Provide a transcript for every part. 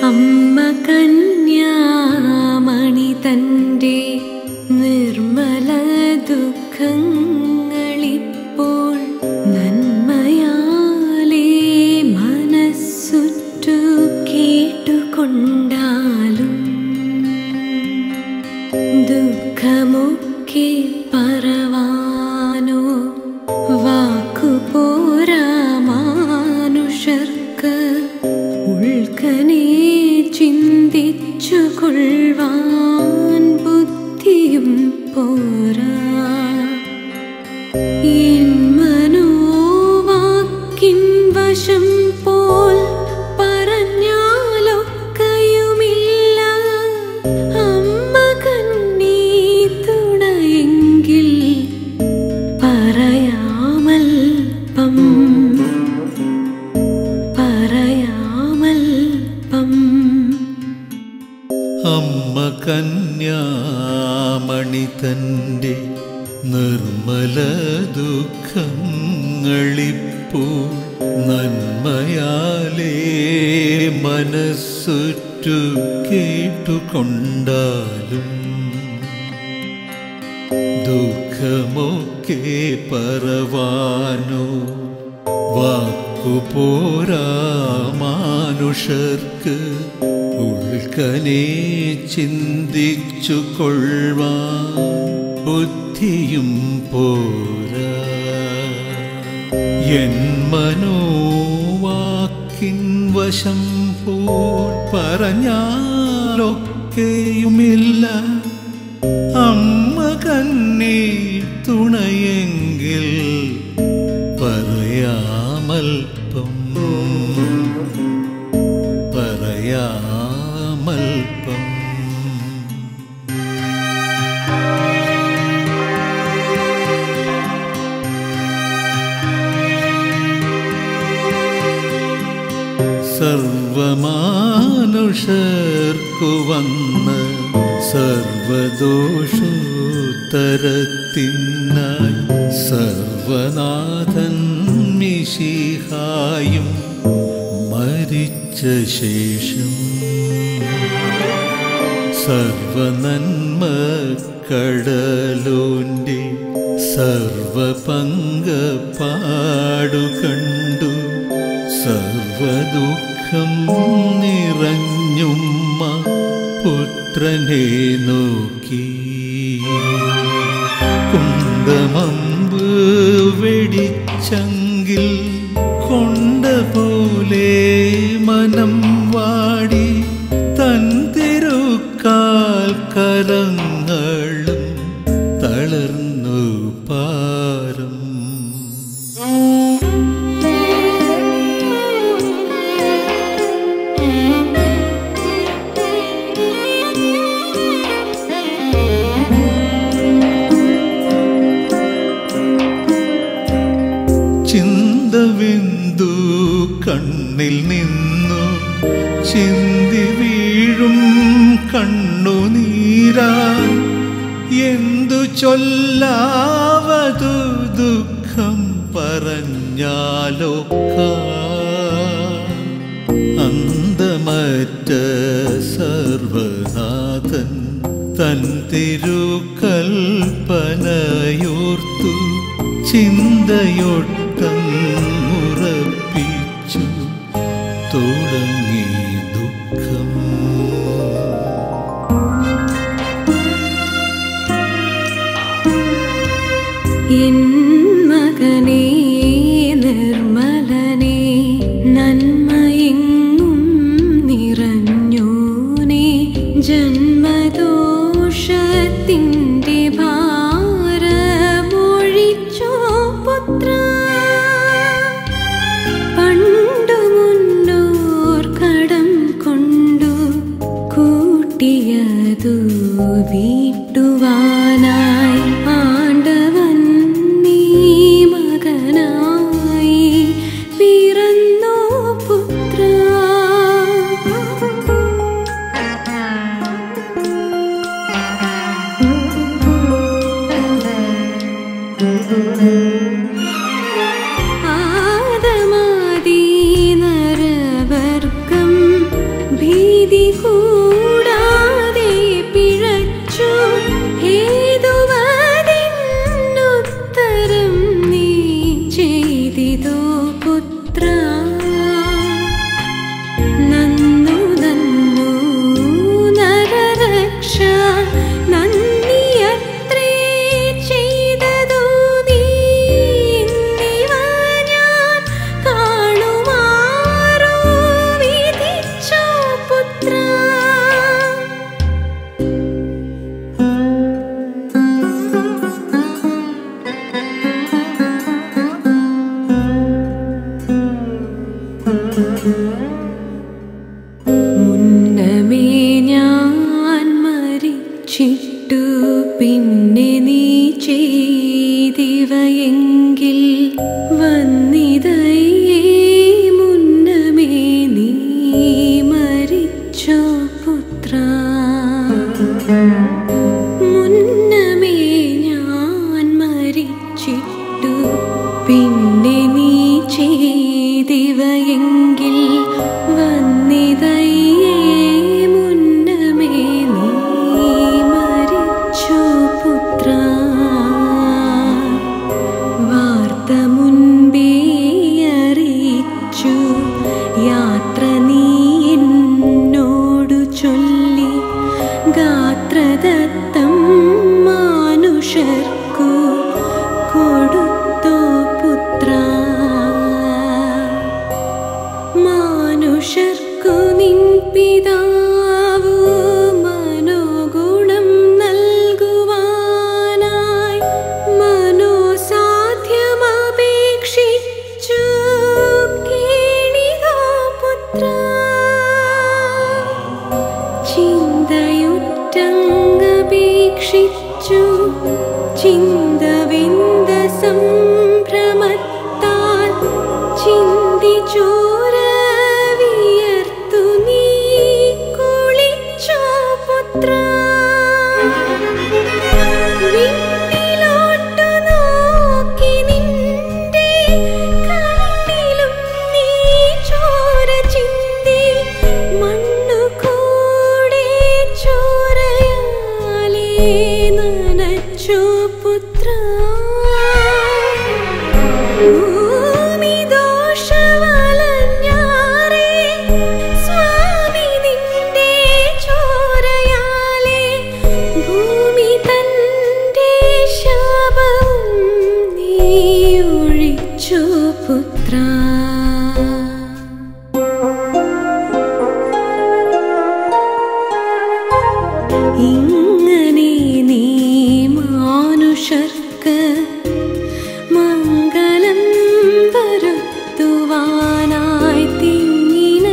അമ്മ കന്യാമണി തൻ്റെ നിർമ്മല ദുഃഖങ്ങളിപ്പോൾ നന്മയാലേ മനസ്സുറ്റു കേട്ടുകൊണ്ടാലും ദുഃഖമൊക്കെ പറവാനോ വാക്കുപോരാ മാനുഷർക്ക് ഉൾക്കനെ ചിന്തിച്ചു കൊള്ളുവാൻ ബുദ്ധിയും പോരാ എൻ മനോവാക്കിൻ വശം പോൽ പറഞ്ഞാലൊക്കെയുമില്ല അമ്മ കണ്ണീ തുണയെങ്കിൽ പറയാമൽപ്പം പറയാമൽപ്പം അമ്മ കന്യാമണി തൻ്റെ നിർമ്മല ദുഃഖങ്ങളിപ്പോൾ നന്മയാലേ മനസ്സുറ്റു കേട്ടുകൊണ്ടാലും ദുഃഖമൊക്കെ പറവാനോ വാക്കുപോരാ മാനുഷർക്ക് ഉൾക്കനെ ചിന്തിച്ചു കൊള്ളുവാൻ ബുദ്ധിയും പോരാ എൻ മനോവാക്കിൻ വശം പോൽ പറഞ്ഞാലൊക്കെയുമില്ല അമ്മ കണ്ണീ തുണയെങ്കിൽ പറയാമൽപ്പം പറയാമൽപ്പം സർവമാനുഷർക്കു വന്ന് സർവദോഷോത്തരത്തിനായി സർവനാഥൻ മിശിഹായും മരിച്ച ശേഷം സർവനന്മ കടലോന്റെ സർവപങ്ക പാടുകണ്ടു സർവദുഃഖം നിറഞ്ഞുമ്മ പുത്രനെ നോക്കി കുന്തമമ്പ് വെടിച്ചങ്കിൽ കൊണ്ട പോലെ മനം വാടി തൻ തിരുക്കാൽ കരങ്ങളും തളർന്നു പാരം ചിന്തവിന്ദു കണ്ണിൽ നിന്നു ചിന്തി വീഴും കണ്ണുനീരാ എന്തു ചൊല്ലാവതു ദുഃഖം പറഞ്ഞാലൊക്ക അന്തമറ്റ സർവനാഥൻ തൻ തിരുക്കൽപ്പനയോർത്തു ചിന്തയൊട്ടമുറപ്പിച്ചു തുടങ്ങി ദുഃഖം എൻ മകനേ നിർമ്മലനേ നന്മയെങ്ങും നിറഞ്ഞോനേ ജന്മദോഷത്തിൻ്റെ ഭാരമൊഴിച്ചോ പുത്ര പണ്ടു മുന്നോർ കടം കൊണ്ടു കൂട്ടിയതു വീട്ടുവാനായി ആണ്ടവൻ നീ മകനായി പിറന്നോ പുത്ര ആദമാദി നരവർഗം ഭീ മരിച്ചിട്ടു പിന്നെ നീ ചെയ്തിവയെങ്കിൽ വന്നിതയേ മുന്നമേ നീ മരിച്ചോ പുത്ര മുന്നമേ ഞാൻ മരിച്ചിട്ടു പിന്നെ നീ ചെയ്തിവയെങ്കിൽ വന്നിതയേ മുന്നമേ നീ മരിച്ചോ പുത്ര വാർത്ത മുൻപേ അറിയിച്ചു യാത്ര നീ എന്നോടു ചൊല്ലി ഗാത്രദത്തം മാനുഷർക്കു കൊടുത്തോ പുത്ര മാനുഷർക്കു നിൻ പിതാവു മനോഗുണം നൽകുവാനായി മനോസാധ്യമപേക്ഷിച്ചു കേണിക പുത്ര ചിന്തയുറ്റങ്ങപേക്ഷിച്ചു ചിന്തവിന്ദ സംഭ്രമത്താൽ ചിന്തി ചോര വിയർത്തു നീ കുളിച്ചോ പുത്ര വിണ്ണിലോട്ടു നോക്കി നിന്റെ കണ്ണിലും നീ ചോര ചിന്തി മണ്ണു കൂടെ ചോരയാലേ നനച്ചോ പുത്ര ഭൂമി ദോഷവലഞ്ഞാറേ സ്വാമി നിന്റെ ചോരയാലേ ഭൂമി തന്റെ ശാപം നീ ഒഴിച്ചോ പുത്ര ഇങ്ങനെ നീ മാനുഷർക്ക് മംഗളം വരുത്തുവാനായി തിങ്ങിന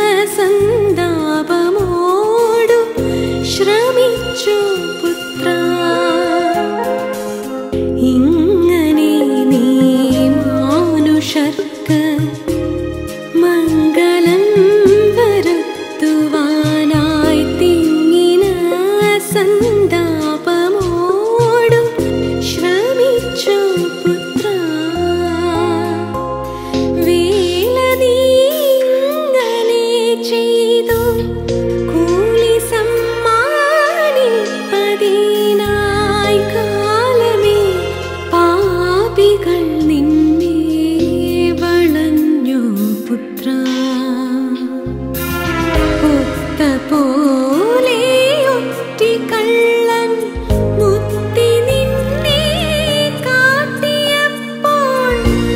സന്താപമോടു ശ്രമിച്ചു പുത്ര ഇങ്ങനെ നീ മാനുഷർക്ക് മംഗളം വരുത്തുവാനായി തിങ്ങിന സന്താപമോടു ശ്രമിച്ചു പുത്ര വേല നീ ഇങ്ങനെ ചെയ്തു കൂലി സമ്മാനിപ്പതിനായി കാലമേ പാപികൾ നിന്നെ വളഞ്ഞു പുത്ര ഒത്ത പോലെ ഒറ്റിക്കള്ളൻ മുത്തി നിന്നെ കാട്ടിയപ്പോൾ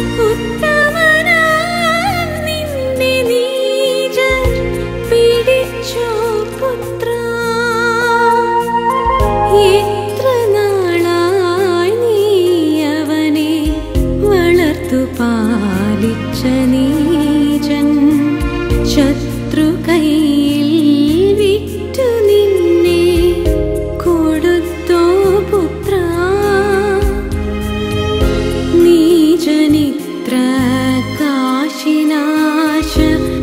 ഉത്തമനാം നിന്നെ നീചർ പിടിച്ചോ പുത്ര എത്ര നാളായി നീ അവനെ വളർത്തു പാലിച്ച നീജൻ ശത്രു കയ്യിൽ വിറ്റു നിന്നെ കൊടുത്തോ പുത്ര നീജനിത്ര കാശിനാശ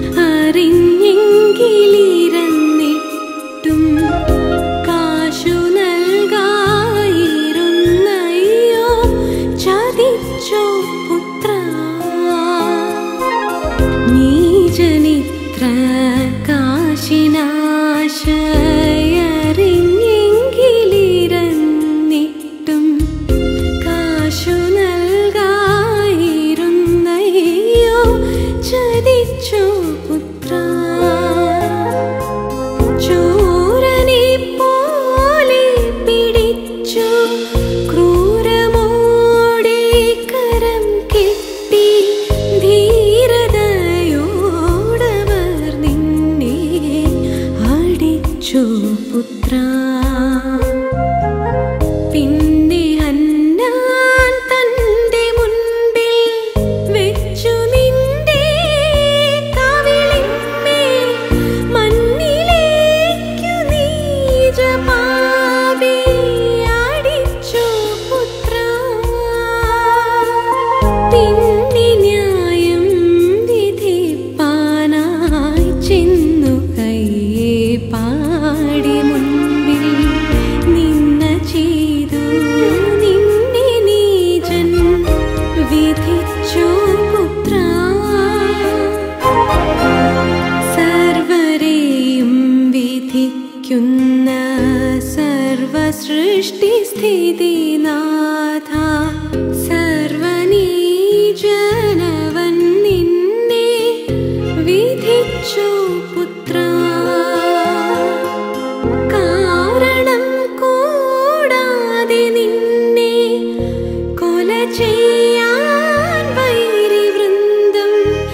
അറിഞ്ഞെങ്കിലിരന്നിട്ടും കാശു നൽകായിരുന്നയ്യോ ചതിച്ചോ പുത്ര നീജനിത്ര കാശിനാശയറിഞ്ഞെങ്കിലിരന്നിട്ടും കാശു നൽകായിരുന്നയ്യോ ചതിച്ചോ പുത്ര ചോരനെ പോലെ പിടിച്ചു ക്രൂരമോടെ കരം കെട്ടി ധീരതയോടവർ നിന്നെ അടിച്ചു പുത്ര പിന്നെ ഹന്നാൻ തന്റെ മുൻപിൽ വെച്ചു നിന്റെ കവിളിന്മേൽ മണ്ണിലേക്കു നീജപാദങ്ങൾ ചെന്നു കയ്യേ പാടി മുൻപിൽ നിന്ന ചെയ്തു നിന്നെ നീജൻ വിധിച്ചു പുത്ര സർവരെയും വിധിക്കുന്ന സർവസൃഷ്ടി സ്ഥിതിനാഥ സർവനീജനവൻ നിന്നെ വിധിച്ചു പുത്ര കാരണം കൂടാതെ നിന്നെ കൊല ചെയ്യാൻ വൈരി വൃന്ദം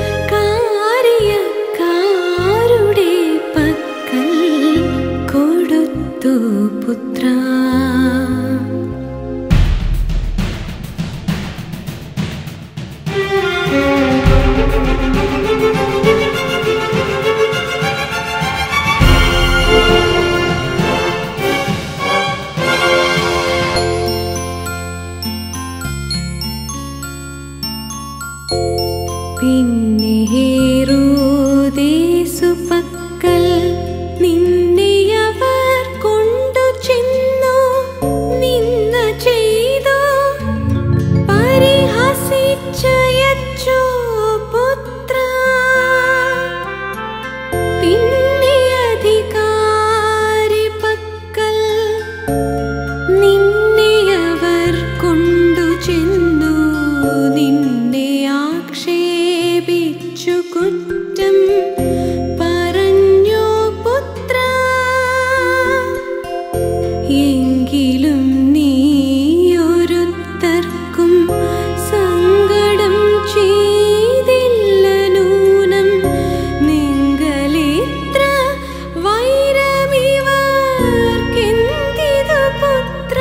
കാര്യക്കാരുടെ പക്കൽ കൊടുത്തു പുത്ര പിന്നെ ഹേരോദേസു പക്കൽ നിന്നെ അവർ കൊണ്ടു ചെന്നു നിന്ന ചെയ്തു പരിഹസിച്ചയച്ചോ പുത്ര പിന്നെ അധികാരി പക്കൽ നിന്നെ അവർ കൊണ്ടു ചെന്നു നിന്നെ ആക്ഷേപിച്ചു കുറ്റം പറഞ്ഞോ പുത്ര എങ്കിലും നീയൊരുത്തർക്കും സങ്കടം ചെയ്തില്ല നൂനം നിങ്ങളെത്ര വൈരമിവർക്കെന്തിതു പുത്ര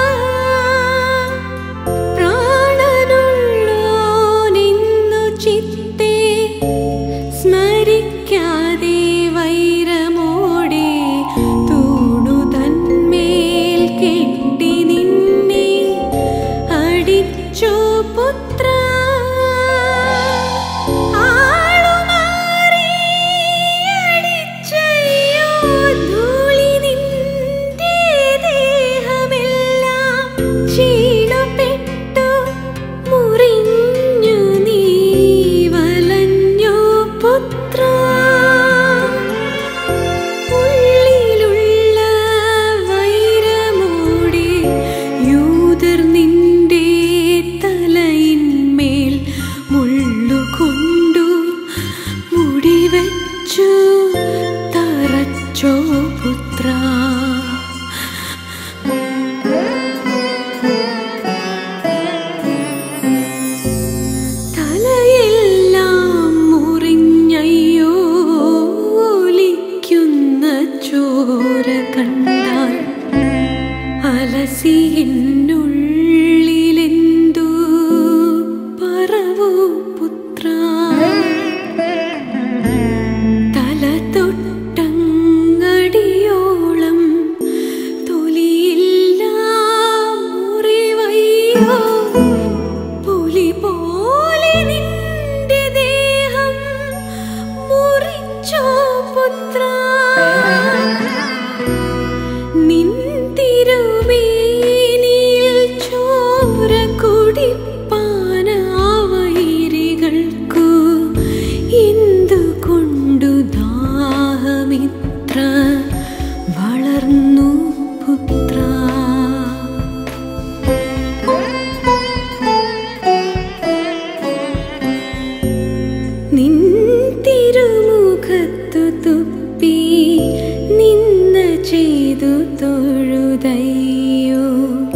പ്രാണനുള്ളോനെന്നു ചിത്തേ സ്മരിക്കാതെ വൈരമോടെ തൂണു തന്മേൽ കെട്ടി നിന്നെ അടിച്ചോ പുത്ര ആളുമാറി അടിച്ചയ്യോ ധൂളി നിന്റെ ദേഹമെല്ലാം ചീണപ്പെട്ടു മുറിഞ്ഞു നീ വലഞ്ഞോ പുത്ര ഉള്ളിലുള്ള വൈരമോടെ യൂതർ നിന്റെ തലയിന്മേൽ മുള്ളുകൊണ്ടു മുടിവെച്ചു തറച്ചോ പുത്ര തലയെല്ലാം മുറിഞ്ഞയ്യോ ഒലിക്കുന്ന ചോര കണ്ടാൽ അലസി എന്നുള്ളിലെന്തു പറവൂ പുത്ര തല തൊട്ടങ്ങടിയോളം തൊലിയില്ല മുറിവയ്യോ പുലി പോലെ നിന്റെ ദേഹം മുറിച്ചോ പുത്ര നിൻ തിരുമേനിയിൽ ചോര കുടിപ്പാനാവൈരികൾക്കു എന്തുകൊണ്ടു ദാഹമിത്ര വളർന്നു പുത്ര നിൻ തിരുമുഖത്തു തുപ്പി നിന്ന ചെയ്തു തൊഴുതയ്യോ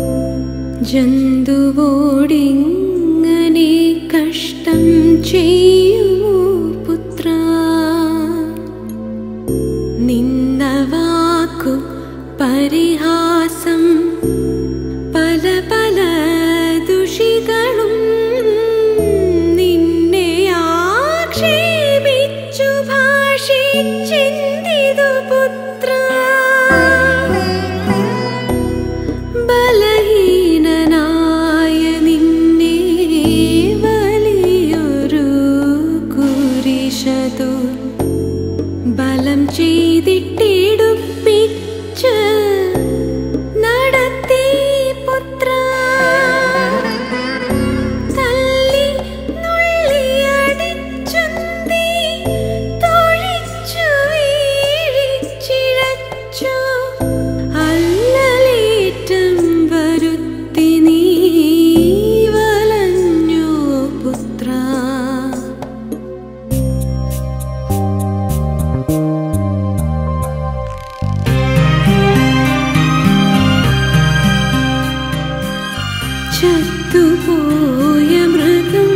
ജന്തുവോടിങ്ങനെ കഷ്ടം ചെയ്യുമോ പുത്ര നിന്ന വാക്കു പരിഹാസം പല പല ദുഷികളും നിന്നെ ആക്ഷേപിച്ചു ഭാഷിച്ചിന്തിതു പുത്ര ബലഹീനനായ നിന്നെ വലിയൊരു കുരിശതു ബലം ചെയ്തിട്ടെടുപ്പിച്ച് നടത്തി പുത്ര തല്ലി നുള്ളിയടിച്ചുന്തി തൊഴിച്ചു വീഴിച്ചിഴച്ചു അല്ലലേറ്റം വരുത്തി നീ വലഞ്ഞു പുത്ര ചത്തുപോയ മൃഗം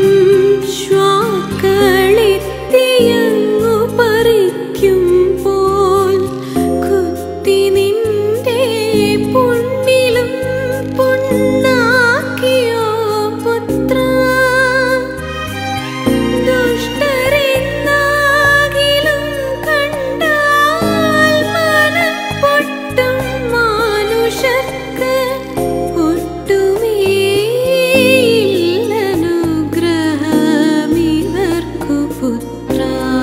ശ്വാക്കളെത്തിയങ്ങു പറിക്കുമ്പോൾ കുത്തി നിന്റെ പുണ്ണിലും പുണ്ണാക്കിയോ പുത്ര ദുഷ്ടരെന്നാകിലും കണ്ടാൽ മനം പൊട്ടും മാനുഷർക്ക് ഒട്ടുമേയില്ലനുഗ്രഹമിവർക്കു പുത്ര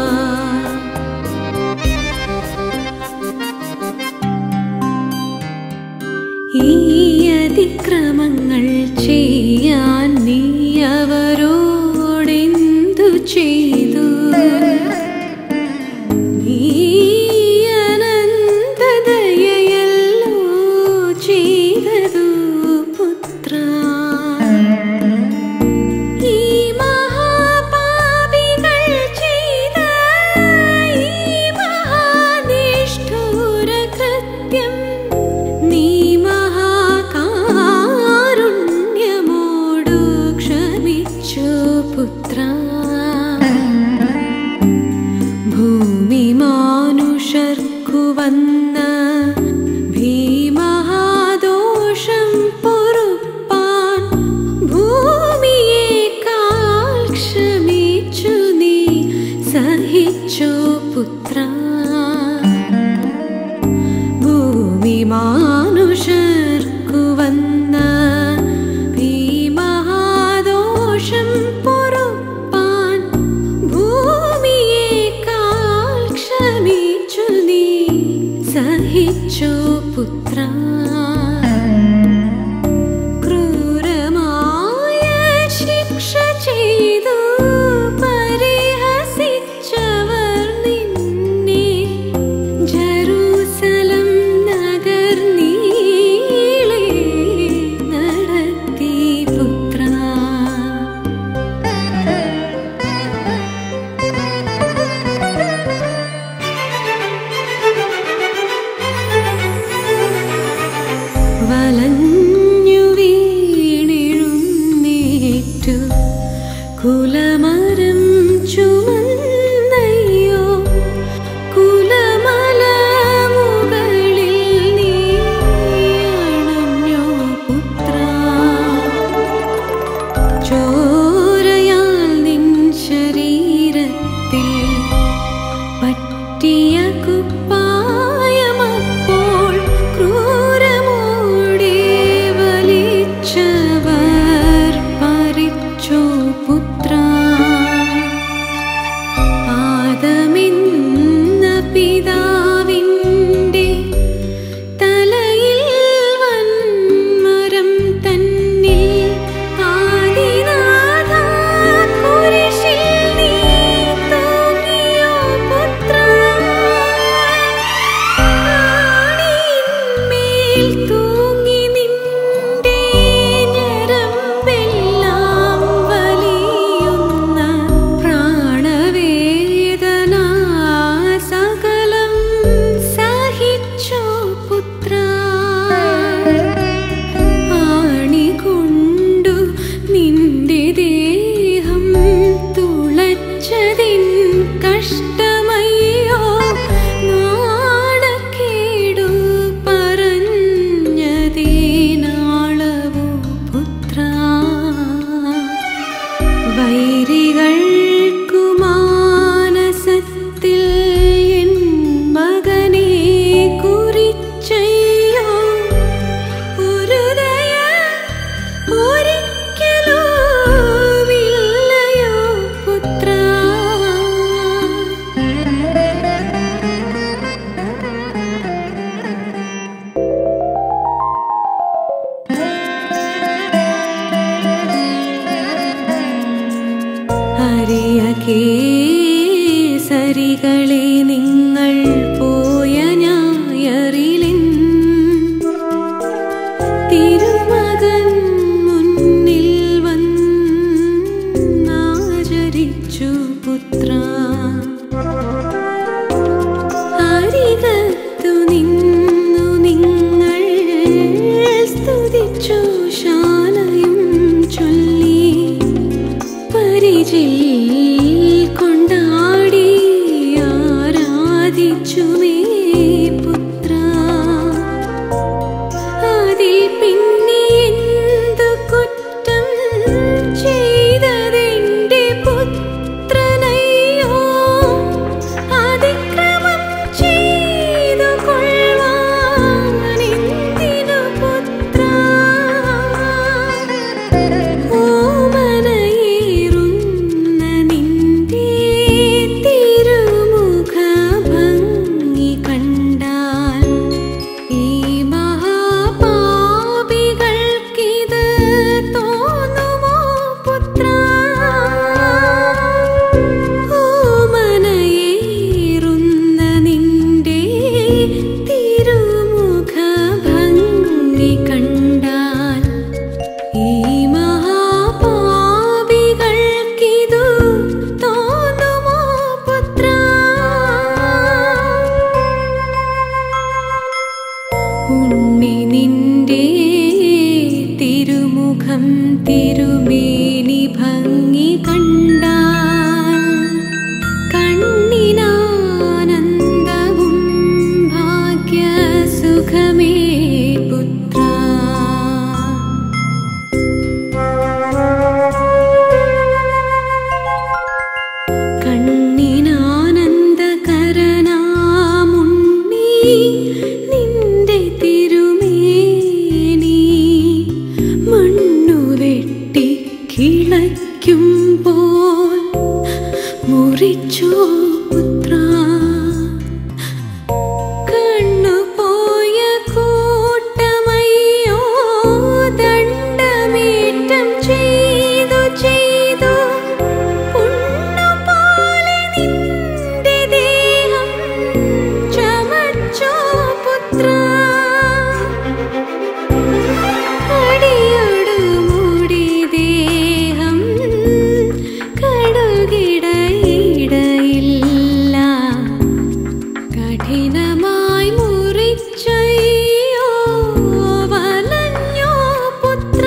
ഈ അതിക്രമങ്ങൾ ചെയ്യാൻ നീ അവരോടെന്തു ചെയ്തു നീ അനന്തദയയല്ലോ ചെയ്തതു പുത്ര ഈ മഹാപാപികൾ ചെയ്ത ഈ മഹാനിഷ്ഠൂര കൃത്യം നീ മഹാകാരുണ്യമോടു ക്ഷമിച്ചു പുത്ര ഭൂമി മാനുഷർക്കു വന്ന ഭീമഹാദോഷം പൊറുപ്പാൻ ഭൂമിയേക്കാൾ ക്ഷമിച്ചു നീ സഹിച്ചു പുത്ര ഭൂമി മാനുഷർക്കു വന്ന ഭീമഹാദോഷം പൊറുപ്പാൻ ഭൂമിയേക്കാൾ ക്ഷമിച്ചു നീ സഹിച്ചു പുത്ര ക്രൂരമായ ശിക്ഷ ചെയ്തു പരിഹസിച്ചവർ നിന്നെ ജെറൂസലം നഗർ നീളെ നടത്തി പുത്ര വലഞ്ഞു വീണെഴുന്നേറ്റു കുലമരം ചുമന്നയ്യോ കുലമല മുകളിൽ നീയണഞ്ഞോ പുത്ര ചോരയാൽ നിൻ ശരീരത്തിൽ പറ്റിയ കുപ്പായമപ്പോൾ ക്രൂരമോടെ വലിച്ചവർ പരിച്ചോ പുത്ര ആദമെന്ന പിതാവിൻ്റെ തലയിൽ വൻമരം തന്നിൽ ആദിനാഥ കുരിശിൽ നീ തൂങ്ങിയോ പുത്ര ആണിന്മേൽ തൂങ്ങി നിന്റെ ഞരമ്പെല്ലാം വലിയുന്ന പ്രാണവേദന സകലം മരിച്ചുമേ പുത്ര അതിൽ പിന്നെ എന്തു കുറ്റം ചെയ്തതെന്റെ പുത്രനയ്യോ അതിക്രമം ചെയ്തു കൊള്ളുവാനെന്തിനു പുത്രാ ഓമനയേറുന്ന നിന്റെ തിരുമുഖഭംഗി കണ്ടാൽ ഈ മഹാപാപികൾക്കിത് തോന്നുമോ പുത്രാ ഓമനയേറുന്ന നിന്റെ തിരുമുഖഭംഗി കണ്ടാൽ ഈ മഹാപാപികൾക്കിതു തോന്നുമോ പുത്രാ ഉണ്ണി നിന്റെ തിരുമുഖം തിരുമേനി ഭംഗി കണ്ടാൽ കണ്ണിനാനന്ദവും ഭാഗ്യസുഖമേ പുത്ര കണ്ണിനാനന്ദകരനാമുണ്ണി നിന്റെ തിരുമേനി മണ്ണു വെട്ടി കിളയ്ക്കുമ്പോൾ മുറിച്ചോ പുത്ര കണ്ണുപോയ കൂട്ടമയ്യോ ദണ്ഡമേറ്റം ചെയ്തു ചെയ്തു പുണ്ണുപോലെ നിന്റെ ദേഹം ചമച്ചോ പുത്ര അടിയോടു മൂടി ദേഹം കടുകിടയിടയില്ല കഠിനമായി മുറിച്ചയ്യോ വലഞ്ഞോ പുത്ര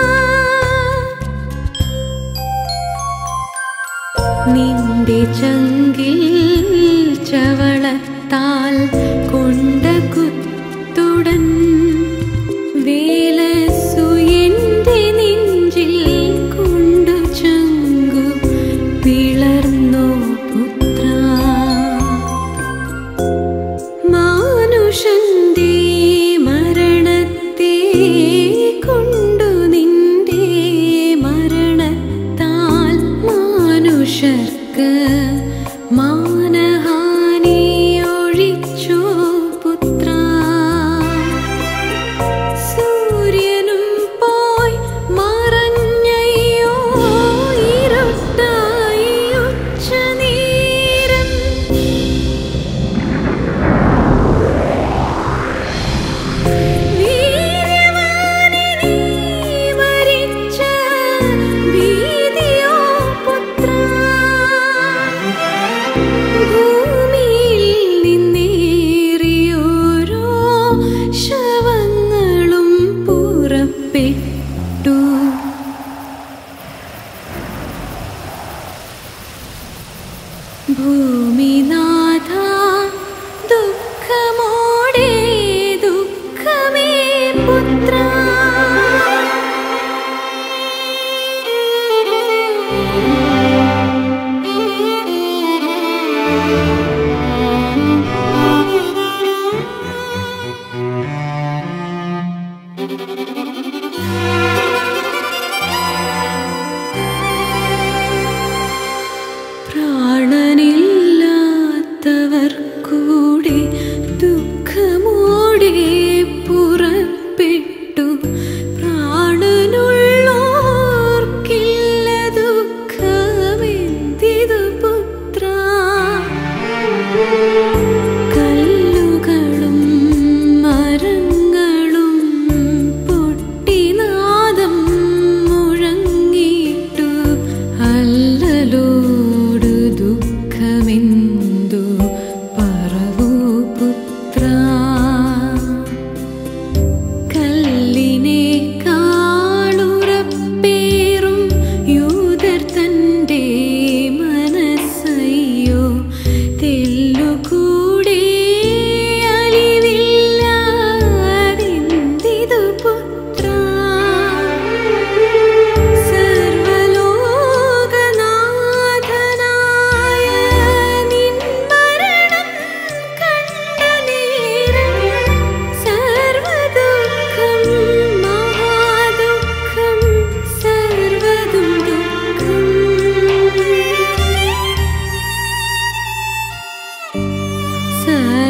നിന്റെ ചങ്കിൽ ചവളത്താൽ കൊണ്ട കുത്തുടൻ വേലസു എന്റെ നെഞ്ചിൽ കൊണ്ടു ചങ്കു പിളർന്നോ പുത്ര മാനുഷന്റെ മരണത്തെ കൊണ്ടു നിന്റെ മരണത്താൽ മാനുഷർക്ക് മാനഹാനി ഒഴിച്ചു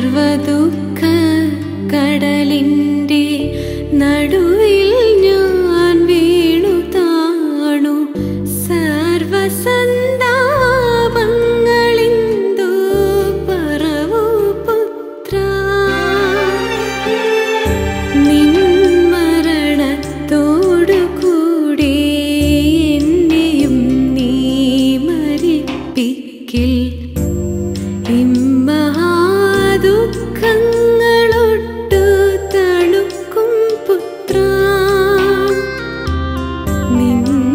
സർവദുഃഖ കടലിൻ്റെ നടുവിൽ ഞാൻ വീണു താണു സർവസന്താപങ്ങളിന്തു പറവു പുത്ര നിൻ മരണത്തോടു കൂടെ എന്നെയും നീ മരിപ്പിക്കിൽ ഇമ്മഹാദുഃഖങ്ങളൊട്ടു തണുക്കും പുത്ര നിൻ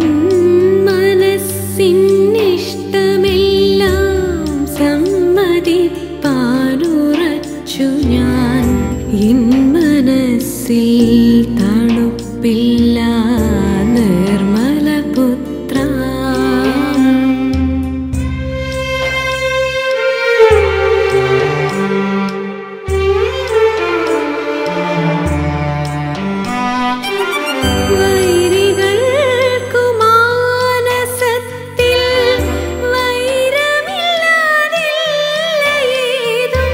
മനസ്സിനിഷ്ടമെല്ലാം സമ്മതിപ്പാനുറച്ചു ഞാൻ എൻ മനസ്സിൽ തണുപ്പില്ല നിർമ്മല പുത്ര വൈരികൾക്കു മാനസത്തിൽ വൈരമില്ലാതില്ലേതും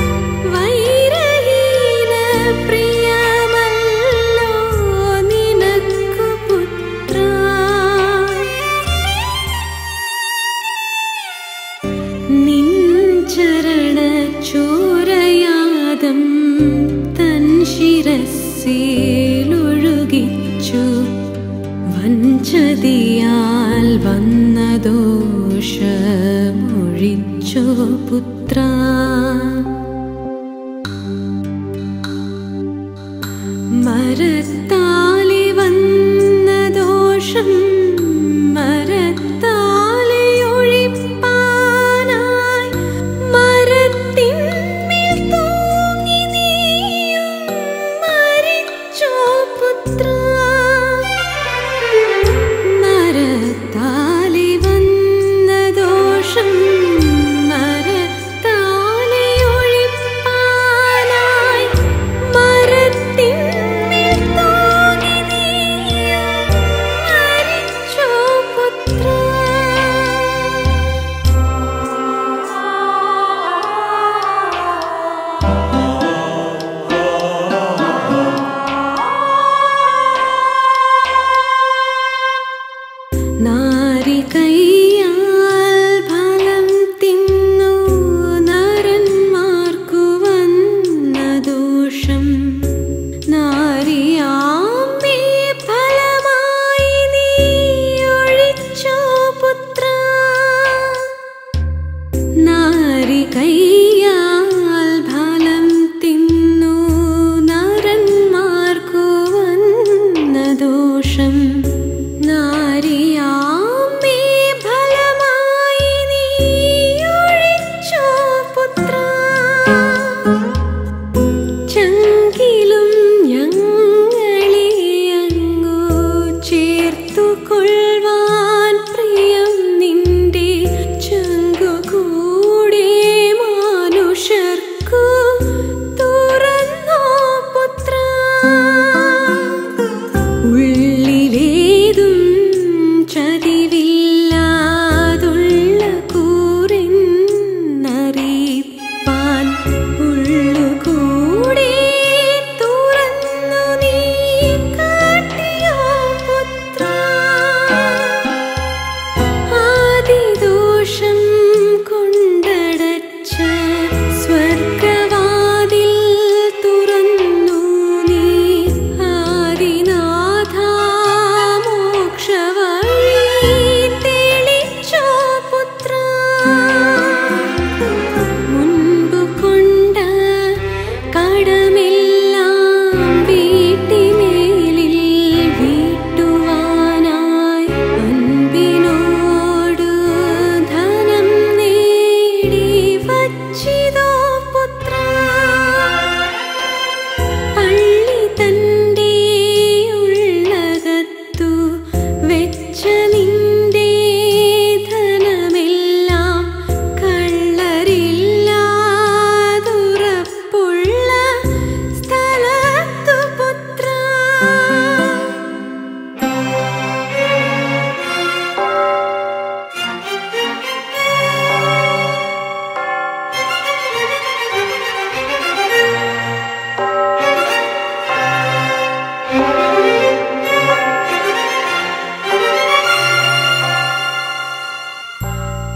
വൈരഹീന പ്രിയമല്ലോ നിനക്കു പുത്ര നിൻ ചരണ ചോരയാദം തൻ ശിരസിലൊഴുകിച്ചു വഞ്ചതിയാൽ വന്ന ദോഷമൊഴിച്ചോ പുത്ര മരത്താലെ വന്ന ദോഷം മരത്താലെ ഒഴിപ്പാനായി മരത്തിന്മേൽ തൂങ്ങി നീയും മരിച്ചു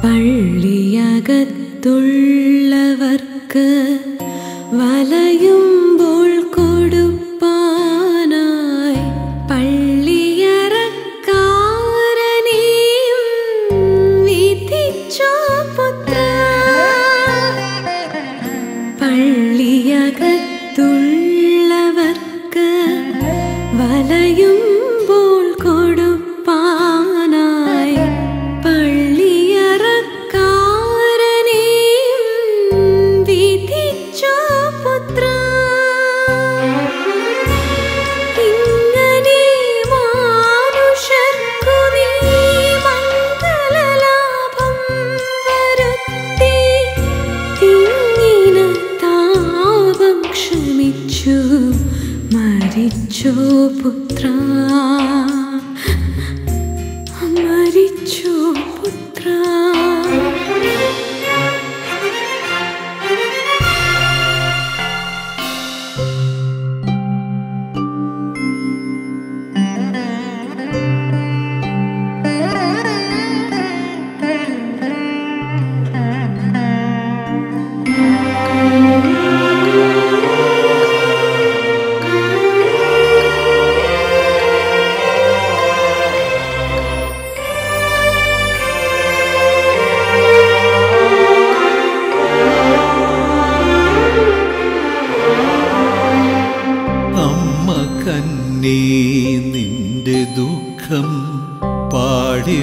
പള്ളിയകത്തുള്ളവർക്ക് വലയുമ്പോൾ കൊടുപ്പാനായി പള്ളിയറക്കാരനെയും വിധിച്ചോ പുത്ര പള്ളിയകത്തുള്ളവർക്ക് വലയുമ്പോൾ കൊടുപ്പാനായി പള്ളിയറക്കാരനെയും വിധിച്ചോ പുത്ര ഇങ്ങനെ മാനുഷർക്കു നീ മംഗളലാഭം വരുത്തി തിങ്ങിന താപം ക്ഷമിച്ചു മരിച്ചോ പുത്ര മരിച്ചോ പുത്ര അമ്മ കന്നേ നിന്റെ ദുഃഖം പാടി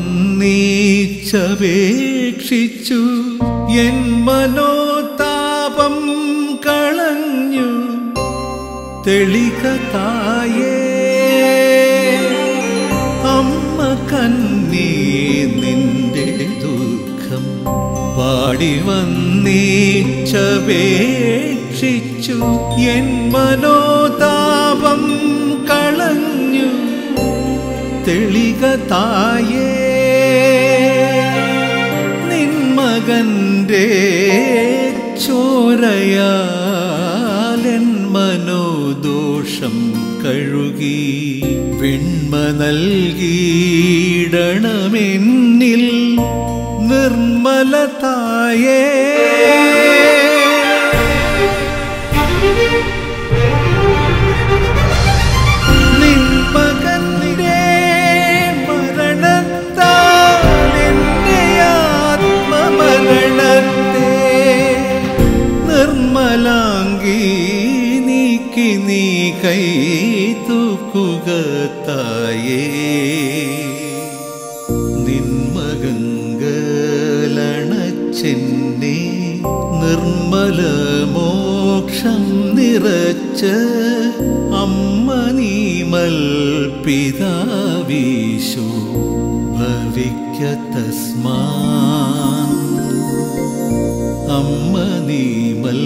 വന്നീച്ചപേക്ഷിച്ചു എൻ മനോതാപം കളഞ്ഞു തെളിക തായേ അമ്മ കന്നേ നിന്റെ ദുഃഖം പാടി വന്നീച്ചപേക്ഷിച്ചു എൻ മനോതാപം കളഞ്ഞു തെളിക തായേ നിൻ മകന്റെ ചോരയാലൻ മനോദോഷം കഴുകി വെണ്മ നൽകിയിടണമെന്നിൽ നിർമ്മലതായേ നിൻ മകന്റെ മരണത്താൽ എന്റെ ആത്മമരണത്തെ നിർമ്മലാങ്കി നീക്കി നീ കൈ തൂക്കുക തായേ നിൻ മകങ്കലണച്ചെന്നെ നിർമ്മല മോക്ഷം നിറച്ച് അമ്മ നീമൽ പിതാവീശു ഭവിക്ക തസ്മാ അമ്മ നീമൽ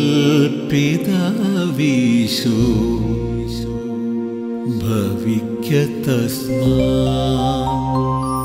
പിതാവീശു ഭവിക്ക തസ്മാ